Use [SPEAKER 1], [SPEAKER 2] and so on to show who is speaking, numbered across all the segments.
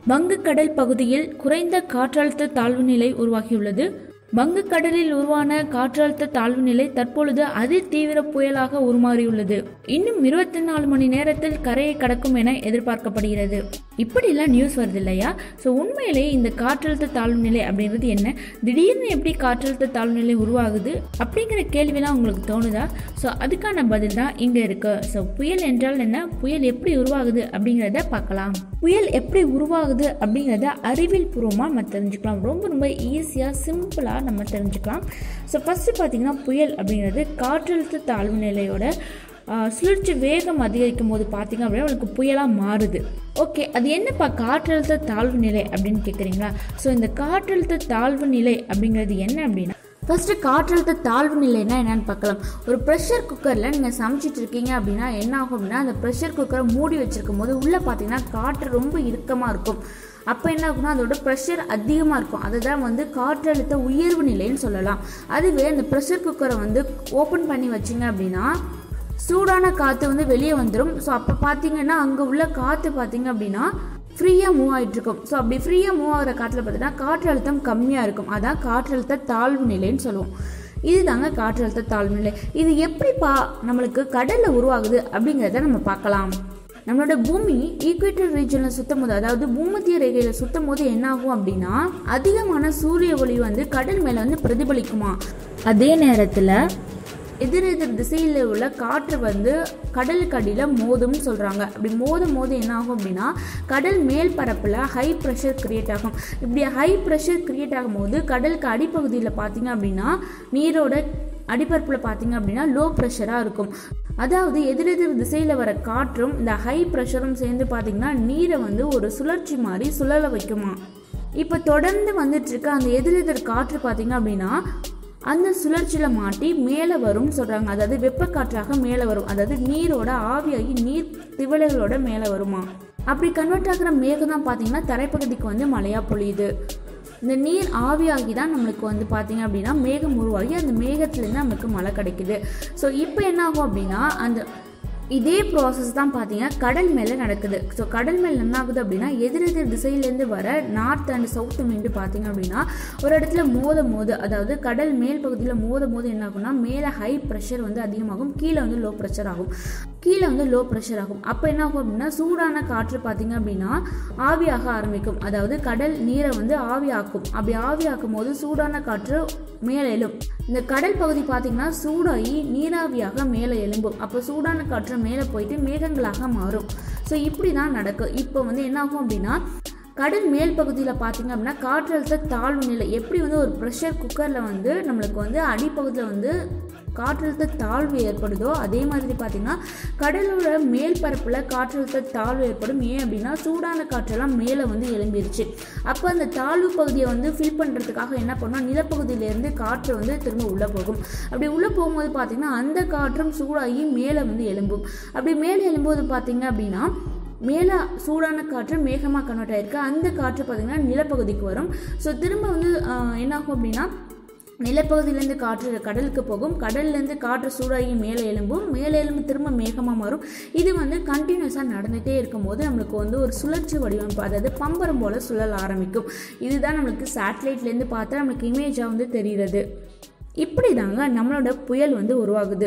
[SPEAKER 1] வங்கக்கடல் பகுதியில் குறைந்த காற்றழுத்த தாழ்வு நிலை உருவாகியுள்ளது வங்கக்கடலில் உருவான காற்றழுத்த தாழ்வு நிலை தற்பொழுது அதி தீவிர புயலாக உருமாறியுள்ளது இன்னும் இருபத்தி நாலு மணி நேரத்தில் கரையை கடக்கும் என எதிர்பார்க்கப்படுகிறது இப்படிலாம் நியூஸ் வருது இல்லையா ஸோ உண்மையிலே இந்த காற்றழுத்த தாழ்வு நிலை அப்படின்றது என்ன திடீர்னு எப்படி காற்றழுத்த தாழ்வு நிலை உருவாகுது அப்படிங்கிற கேள்விலாம் உங்களுக்கு தோணுதா ஸோ அதுக்கான பதில் தான் இங்கே இருக்கு ஸோ புயல் என்றால் என்ன புயல் எப்படி உருவாகுது அப்படிங்கிறத பார்க்கலாம் புயல் எப்படி உருவாகுது அப்படிங்கிறத அறிவியல் பூர்வமாக நம்ம தெரிஞ்சுக்கலாம் ரொம்ப ரொம்ப ஈஸியாக சிம்பிளாக நம்ம தெரிஞ்சுக்கலாம் ஸோ ஃபஸ்ட்டு பார்த்தீங்கன்னா புயல் அப்படிங்கிறது காற்றழுத்த தாழ்வு நிலையோட ஆஹ், சுழற்சி வேகம் அதிகரிக்கும் போது பார்த்தீங்க அப்படின்னா உங்களுக்கு புயலாக மாறுது ஓகே அது என்னப்பா காற்றழுத்த தாழ்வு நிலை அப்படின்னு கேட்குறீங்களா ஸோ இந்த காற்றழுத்த தாழ்வு நிலை அப்படிங்கிறது என்ன அப்படின்னா ஃபஸ்ட்டு காற்றழுத்த தாழ்வு நிலைன்னா என்னன்னு பார்க்கலாம் ஒரு ப்ரெஷர் குக்கரில் நீங்கள் சமைச்சிட்டு இருக்கீங்க அப்படின்னா என்ன ஆகும் அப்படின்னா அந்த ப்ரெஷர் குக்கரை மூடி வச்சிருக்கும் போது உள்ளே பார்த்தீங்கன்னா காற்று ரொம்ப இறுக்கமாக இருக்கும் அப்போ என்ன ஆகும்னா அதோட ப்ரெஷர் அதிகமாக இருக்கும் அதுதான் வந்து காற்றழுத்த உயர்வு நிலைன்னு சொல்லலாம் அதுவே அந்த ப்ரெஷர் குக்கரை வந்து ஓப்பன் பண்ணி வச்சிங்க அப்படின்னா சூடான காற்று வந்து வெளியே வந்துடும் ஸோ அப்போ பார்த்தீங்கன்னா அங்கே உள்ள காற்று பார்த்தீங்க அப்படின்னா ஃப்ரீயாக மூவ் ஆகிட்டு இருக்கும் ஸோ அப்படி ஃப்ரீயாக மூவ் ஆகிற காற்றுல பார்த்தீங்கன்னா காற்றழுத்தம் கம்மியாக இருக்கும் அதான் காற்றழுத்த தாழ்வு நிலைன்னு சொல்லுவோம் இதுதாங்க காற்றழுத்த தாழ்வு நிலை இது எப்படிப்பா நம்மளுக்கு கடலில் உருவாகுது அப்படிங்கிறத நம்ம பார்க்கலாம் நம்மளோட பூமி ஈக்குவேட்டர் ரீஜனில் சுத்தும் போது அதாவது பூமத்திய ரேகையில் சுத்தும் போது என்ன ஆகும் அப்படின்னா அதிகமான சூரிய ஒளி வந்து கடல் மேலே வந்து பிரதிபலிக்குமா அதே நேரத்தில் எதிர் எதிர் திசையில் உள்ள காற்று வந்து கடலுக்கு அடியில் மோதும்னு சொல்கிறாங்க அப்படி மோதும் போது என்ன ஆகும் அப்படின்னா கடல் மேல் பரப்பில் ஹை ப்ரெஷர் கிரியேட் ஆகும் இப்படி ஹை ப்ரெஷர் கிரியேட் ஆகும்போது கடலுக்கு அடிப்பகுதியில் பார்த்தீங்க அப்படின்னா நீரோட அடிப்பரப்பில் பார்த்தீங்க அப்படின்னா லோ ப்ரெஷராக இருக்கும் அதாவது எதிரெதிர் திசையில் வர காற்றும் இந்த ஹை ப்ரெஷரும் சேர்ந்து பார்த்தீங்கன்னா நீரை வந்து ஒரு சுழற்சி மாதிரி சுழல வைக்குமா இப்போ தொடர்ந்து வந்துட்டு இருக்க அந்த எதிரெதிர் காற்று பார்த்தீங்க அப்படின்னா அந்த சுழற்சியில் மாட்டி மேலே வரும்னு சொல்கிறாங்க அதாவது வெப்பக்காற்றாக மேலே வரும் அதாவது நீரோட ஆவியாகி நீர் திவலைகளோட மேலே வருமா அப்படி கன்வெர்ட் ஆகிற மேகம் தான் பார்த்தீங்கன்னா தரைப்பகுதிக்கு வந்து மழையாக பொழியுது இந்த நீர் ஆவியாகி தான் நம்மளுக்கு வந்து பார்த்தீங்க அப்படின்னா மேகம் உருவாகி அந்த மேகத்துலேருந்து நமக்கு மழை கிடைக்குது ஸோ இப்போ என்ன ஆகும் அப்படின்னா அந்த இதே ப்ராசஸ் தான் பார்த்தீங்கன்னா கடல் மேலே நடக்குது ஸோ கடல் மேலே என்ன ஆகுது அப்படின்னா எதிரெதிர் திசையிலேருந்து வர நார்த் அண்ட் சவுத் விண்டு பார்த்தீங்க அப்படின்னா ஒரு இடத்துல மோத மோது அதாவது கடல் மேல் பகுதியில் மோத மோது என்ன ஆகும்னா மேலே ஹை ப்ரெஷர் வந்து அதிகமாகும் கீழே வந்து லோ ப்ரெஷர் ஆகும் கீழே வந்து லோ ப்ரெஷர் ஆகும் அப்போ என்ன ஆகும் அப்படின்னா சூடான காற்று பார்த்தீங்க அப்படின்னா ஆவியாக ஆரம்பிக்கும் அதாவது கடல் நீரை வந்து ஆவியாக்கும் அப்படி ஆவியாக்கும் போது சூடான காற்று மேலே எழும் இந்த கடல் பகுதி பார்த்தீங்கன்னா சூடாகி நீராவியாக மேலே எழும்பும் அப்போ சூடான காற்று மேலே போயிட்டு மேகங்களாக மாறும் ஸோ இப்படி தான் நடக்கும் இப்போ வந்து என்ன ஆகும் அப்படின்னா கடல் மேல் பகுதியில் பார்த்தீங்க அப்படின்னா காற்றழுத்த தாழ்வு நிலை எப்படி வந்து ஒரு ப்ரெஷர் குக்கரில் வந்து நம்மளுக்கு வந்து அடிப்பகுதியில் வந்து காற்றழுத்த தாழ்வு ஏற்படுதோ அதே மாதிரி பார்த்தீங்கன்னா கடலோட மேல் பரப்பில் காற்றழுத்த தாழ்வு ஏற்படும் ஏன் அப்படின்னா சூடான காற்றெல்லாம் மேலே வந்து எழும்பிருச்சு அப்போ அந்த தாழ்வு பகுதியை வந்து ஃபில் பண்ணுறதுக்காக என்ன பண்ணோம் நிலப்பகுதியிலேருந்து காற்று வந்து திரும்ப உள்ளே போகும் அப்படி உள்ளே போகும்போது பார்த்தீங்கன்னா அந்த காற்றும் சூடாகி மேலே வந்து எழும்பும் அப்படி மேலே எழும்போது பார்த்தீங்க அப்படின்னா மேலே சூடான காற்று மேகமாக கன்வெர்ட் ஆயிருக்கு அந்த காற்று பார்த்திங்கன்னா நிலப்பகுதிக்கு வரும் ஸோ திரும்ப வந்து ஆஹ், என்ன ஆகும் அப்படின்னா நிலப்பகுதியிலேருந்து காற்று கடலுக்கு போகும் கடல்லேருந்து காற்று சூடாகி மேலே எழும்பும் மேலே எழும்பு திரும்ப மேகமாக மாறும் இது வந்து கண்டினியூஸாக நடந்துகிட்டே இருக்கும்போது நம்மளுக்கு வந்து ஒரு சுழற்சி வடிவமைப்பு அதாவது பம்பரம் போல் சுழல ஆரம்பிக்கும் இதுதான் நம்மளுக்கு சேட்டலைட்லேருந்து பார்த்தா நம்மளுக்கு இமேஜாக வந்து தெரிகிறது இப்படி தாங்க நம்மளோட புயல் வந்து உருவாகுது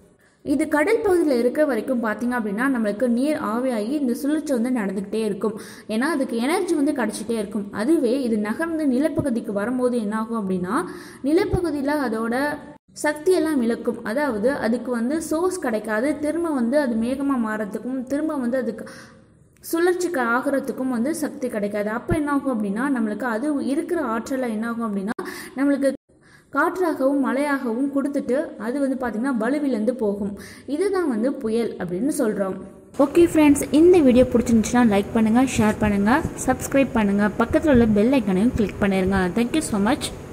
[SPEAKER 1] இது கடல் பகுதியில் இருக்க வரைக்கும் பார்த்தீங்க அப்படின்னா நம்மளுக்கு நீர் ஆவியாகி இந்த சுழற்சி வந்து நடந்துக்கிட்டே இருக்கும் ஏன்னா அதுக்கு எனர்ஜி வந்து கிடச்சிட்டே இருக்கும் அதுவே இது நகர்ந்து நிலப்பகுதிக்கு வரும்போது என்ன ஆகும் அப்படின்னா நிலப்பகுதியில் அதோட சக்தியெல்லாம் இழக்கும் அதாவது அதுக்கு வந்து சோர்ஸ் கிடைக்காது திரும்ப வந்து அது மேகமாக மாறத்துக்கும் திரும்ப வந்து அதுக்கு சுழற்சிக்கு ஆகிறதுக்கும் வந்து சக்தி கிடைக்காது அப்போ என்ன ஆகும் அப்படின்னா நம்மளுக்கு அது இருக்கிற ஆற்றலை என்ன ஆகும் அப்படின்னா நம்மளுக்கு காற்றாகவும் மழையாகவும் கொடுத்துட்டு அது வந்து பார்த்திங்கன்னா வலுவிலேருந்து போகும் இதுதான் வந்து புயல் அப்படின்னு சொல்கிறோம் ஓகே ஃப்ரெண்ட்ஸ் இந்த வீடியோ பிடிச்சிருந்துச்சுன்னா லைக் பண்ணுங்கள் ஷேர் பண்ணுங்கள் சப்ஸ்கிரைப் பண்ணுங்கள் பக்கத்தில் உள்ள பெல் ஐக்கனையும் கிளிக் பண்ணிடுங்க தேங்க்யூ ஸோ மச்